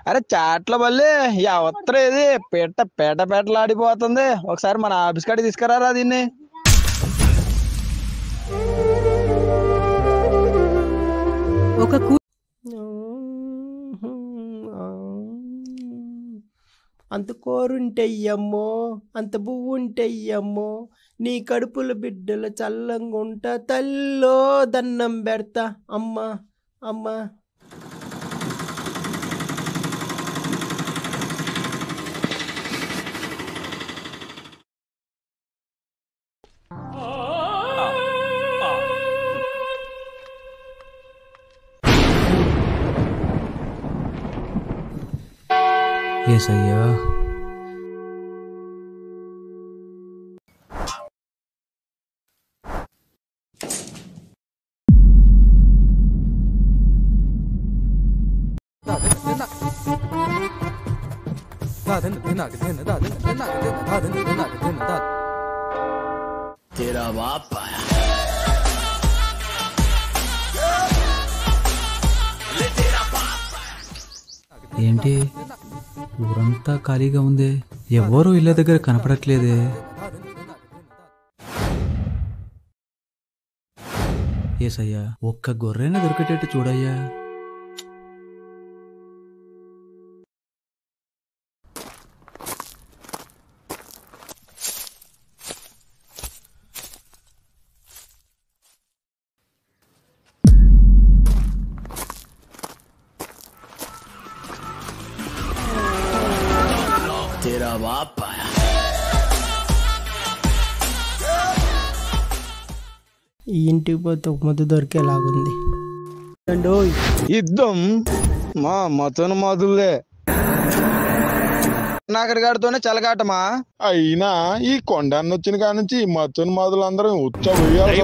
అరే చాట్ల మళ్ళీ ఎవత్తరు ఇది పేట పేట పేటలాడిపోతుంది ఒకసారి మన ఆఫీస్ కాడికి తీసుకురారా దీన్ని ఒక కూ అంత కోరుంటెయ్యమ్మో అంత పువ్వుంటెయ్యమ్మో నీ కడుపుల బిడ్డల చల్లంగుంట తల్లో దన్నం పెడతా అమ్మ అమ్మ ఏసయ్యా ఏంటి ఊరంతా ఖాళీగా ఉంది ఎవ్వరూ ఇళ్ళ దగ్గర కనపడట్లేదే ఏసయ్యా ఒక్క గొర్రెన దొరికేటట్టు చూడయ్యా ఈ ఇంటికి పోతే ఒక ముద్ద దొరికేలాగుంది అండోయ్ యుద్ధం మా మతను మొదలుదే నాగరిగాడితోనే చలగాటమా అయినా ఈ కొండన్న వచ్చిన కాడ నుంచి మత్తు మొదలందరం ఉచ్చ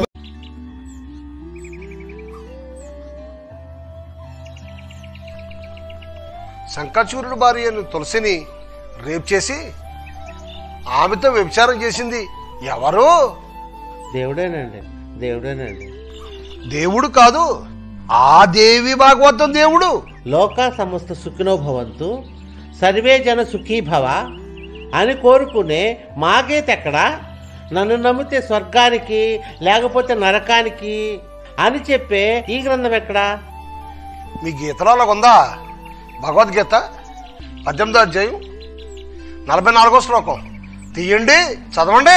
శంఖచూరుడు భార్య అయిన తులసిని రేప్ చేసి ఆమెతో వ్యభిచారం చేసింది ఎవరు దేవుడేనండి దేవుడేనండి దేవుడు కాదు ఆ దేవి భాగవతం దేవుడు లోక సమస్త సుఖినో భవంతు సర్వే జన సుఖీ భవ అని కోరుకునే మాగేతెక్కడా నన్ను నమ్మితే స్వర్గానికి లేకపోతే నరకానికి అని చెప్పే ఈ గ్రంథం ఎక్కడా మీ గీతలో అలాగుందా భగవద్గీత పద్దెనిమిదో అధ్యాయం నలభై నాలుగో శ్లోకం తీయండి చదవండి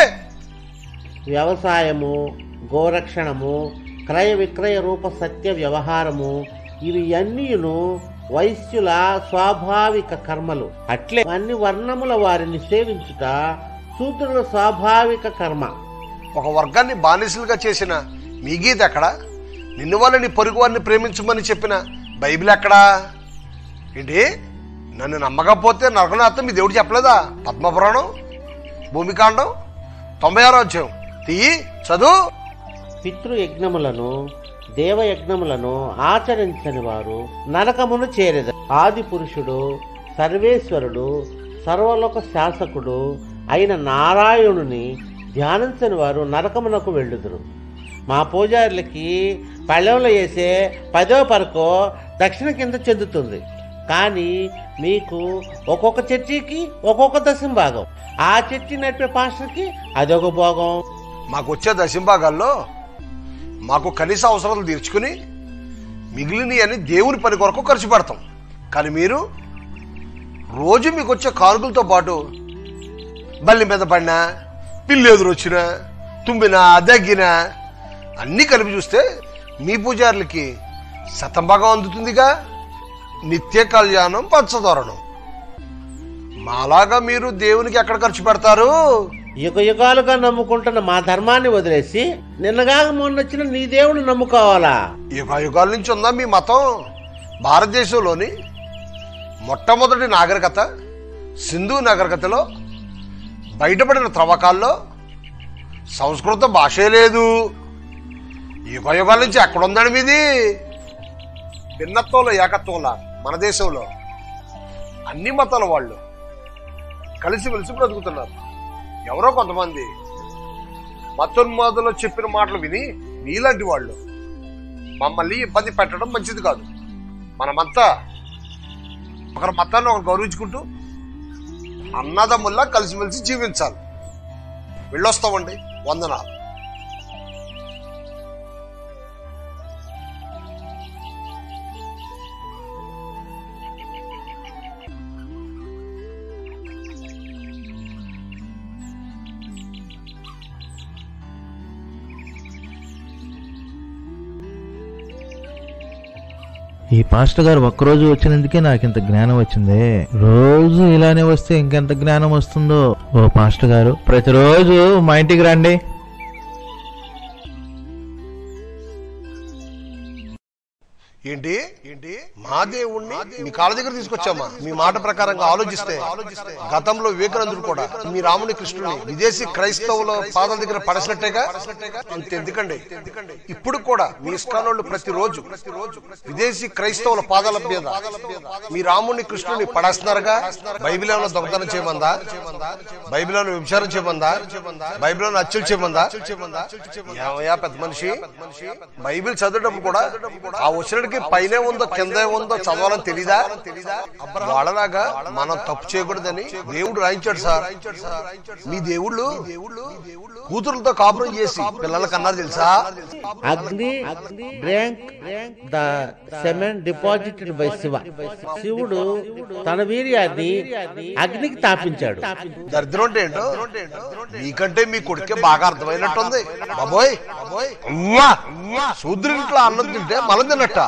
వ్యవసాయము గోరక్షణము క్రయ విక్రయ రూప సత్య వ్యవహారము ఇవి అన్నీను వైశ్యుల స్వాభావిక కర్మలు అట్లే అన్ని వర్ణముల వారిని సేవించుట శూద్రుల స్వాభావిక కర్మ ఒక వర్గాన్ని బానిసలుగా చేసిన మీ గీత ఎక్కడా నిన్ను వల్ల నీ పొరుగు వారిని ప్రేమించమని చెప్పిన బైబిల్ ఎక్కడా ఏంటి నన్ను నమ్మకపోతే నరకనాథం మీ దేవుడు చెప్పలేదా పద్మపురాణం భూమికాండం తొంభై ఆరో అధ్యాయం తీయి చదువు పితృయజ్ఞములను దేవయజ్ఞములను ఆచరించని వారు నరకమును చేరెద ఆది పురుషుడు సర్వేశ్వరుడు సర్వలోక శాసకుడు అయిన నారాయణుని ధ్యానించని వారు నరకమునకు వెళ్ళుదురు మా పూజారులకి పళ్ళెంలో వేసే పదో పరకో దక్షిణ కింద చెందుతుంది కానీ మీకు ఒక్కొక్క చర్చికి ఒక్కొక్క దశం భాగం ఆ చర్చి నడిపే పాస్టర్కి అదొక భాగం మాకు వచ్చే దశంభాగాల్లో మాకు కనీస అవసరాలు తీర్చుకుని మిగిలినవి అని దేవుని పని కొరకు ఖర్చు పెడతాం కానీ మీరు రోజు మీకు వచ్చే కానుకలతో పాటు బల్లి మీద పడినా పిల్లి ఎదురు వచ్చినా తుమ్మినా దగ్గినా అన్నీ కలిపి చూస్తే మీ పూజారులకి శతంభాగం అందుతుందిగా నిత్య కళ్యాణం పంచదోరణం మాలాగా మీరు దేవునికి ఎక్కడ ఖర్చు పెడతారు యుగ యుగాలుగా నమ్ముకుంటున్న మా ధర్మాన్ని వదిలేసి నిన్నగా మొన్నొచ్చిన నీ దేవుని నమ్ముకోవాలా యుగ యుగాల నుంచి ఉందా మీ మతం భారతదేశంలోని మొట్టమొదటి నాగరికత సింధు నాగరికతలో బయటపడిన త్రవ్వకాల్లో సంస్కృత భాషే లేదు యుగ యుగాల నుంచి ఎక్కడుందండి మీది భిన్నత్వంలో ఏకత్వంలా మన దేశంలో అన్ని మతాల వాళ్ళు కలిసి మెలిసి బ్రతుకుతున్నారు ఎవరో కొంతమంది మతోన్మాదులో చెప్పిన మాటలు విని నీలాంటి వాళ్ళు మమ్మల్ని ఇబ్బంది పెట్టడం మంచిది కాదు మనమంతా ఒకరి మతాన్ని ఒకరు గౌరవించుకుంటూ అన్నదమ్ముల్లా కలిసిమెలిసి జీవించాలి వెళ్ళొస్తామండి వందనాలు ఈ పాస్టర్ గారు ఒక్కరోజు వచ్చినందుకే నాకు ఇంత జ్ఞానం వచ్చింది రోజు ఇలానే వస్తే ఇంకెంత జ్ఞానం వస్తుందో ఓ పాస్టర్ గారు ప్రతిరోజు మా ఇంటికి రండి ఏంటి ఏంటి మా దేవుణ్ణి మీ కాళ్ళ దగ్గర తీసుకొచ్చామా మీ మాట ప్రకారంగా ఆలోచిస్తే గతంలో వివేకానందుడు కూడా మీ రాముని కృష్ణుని విదేశీ క్రైస్తవుల పాదాల దగ్గర పడసినట్టేగా అంత ఎందుకండి ఇప్పుడు కూడా మీ ఇస్కానోళ్ళు ప్రతిరోజు విదేశీ క్రైస్తవుల పాదాల మీద మీ రాముని కృష్ణుని పడేస్తున్నారుగా బైబిల్ ఏమైనా దొంగతనం చేయమందా బైబిల్ ఏమైనా విచారం చేయమందా బైబిల్ ఏమైనా అచ్చులు చేయమందా ఏమయ్యా పెద్ద మనిషి బైబిల్ చదివేటప్పుడు కూడా ఆ వచ్చినడికి పైనే ఉందో కిందే ఉందో చదవాలని తెలీదా వాళ్ళలాగా మనం తప్పు చేయకూడదని దేవుడు రాయించాడు సార్ మీ దేవుళ్ళు కూతురులతో కాపురం చేసి పిల్లలకి అన్నారు తెలుసా Agni drank the semen deposited by Shiva శివుడు తన వీర్యాన్ని అగ్నికి తాపించాడు దరిద్రం అంటే ఏంటో మీకంటే మీ కొడుకే బాగా అర్థమైనట్టుంది బాబోయ్ ఉవ్వా! శూద్రునిట్లో అన్నం తింటే మలం తిన్నట్ట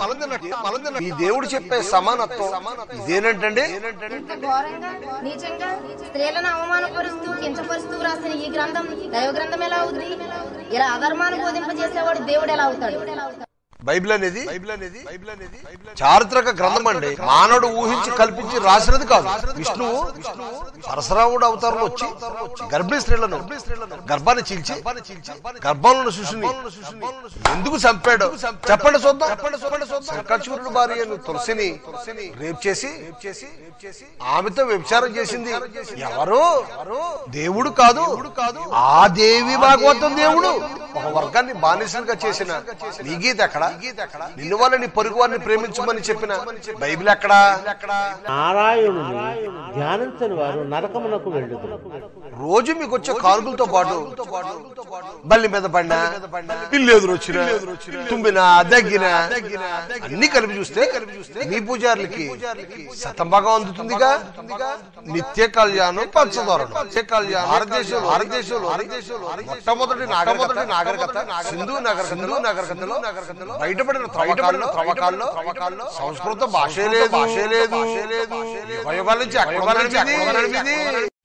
మీ దేవుడు చెప్పే సమానత్వం ఇదేనంటండి ఇంత ఘోరంగా నీచంగా స్త్రీలను అవమానపరుస్తూ కించపరుస్తూ రాసిన ఈ గ్రంథం దైవ గ్రంథం ఎలా అవుద్ది ఇలా అధర్మాన్ని బోధింపజేసేవాడు దేవుడు ఎలా అవుతాడు బైబిల్ అనేది బైబిల్ అనేది చారిత్రక గ్రంథం అండి మానవుడు ఊహించి కల్పించి రాసినది కాదు విష్ణువు పరశురాముడు అవతారంలో వచ్చి గర్భిణీ స్త్రీలను గర్భాన్ని చీల్చి గర్భంలో శిశుని ఎందుకు చంపాడు చెప్పండి చూద్దాం శంకరచూరుడు భార్య అయిన తులసిని రేప్ చేసి ఆమెతో వ్యభిచారం చేసింది ఎవరు దేవుడు కాదు ఆ దేవి భాగవతం దేవుడు ఒక వర్గాన్ని బానిసలుగా చేసిన నీ గీత ఎక్కడ నిన్ను వాళ్ళని పొరుగు వారిని ప్రేమించమని చెప్పిన బైబిల్ ఎక్కడా నారాయణుని ధ్యానించని వారు నరకమునకు వెళ్ళుదురు రోజు మీకు వచ్చే కానుకలతో పాటు బల్లి మీద పడినా ఇల్లు ఎదురు వచ్చిన తుమ్మినా దగ్గిన అన్ని కలిపి చూస్తే మీ పూజారులకి శతంభాగం అందుతుందిగా నిత్య కళ్యాణం పంచదారం నిత్య కళ్యాణం భారతదేశం భారతదేశంలో మొట్టమొదటి నాగరికత నాగరికత సింధు నాగరికత సింధు నాగరికతలో బయటపడిన బయటపడిన త్రవ్వకాల్లో సంస్కృత భాషే లేదు భాషే లేదు యుగ యుగాల నుంచి అక్కడ నుంచి అక్కడ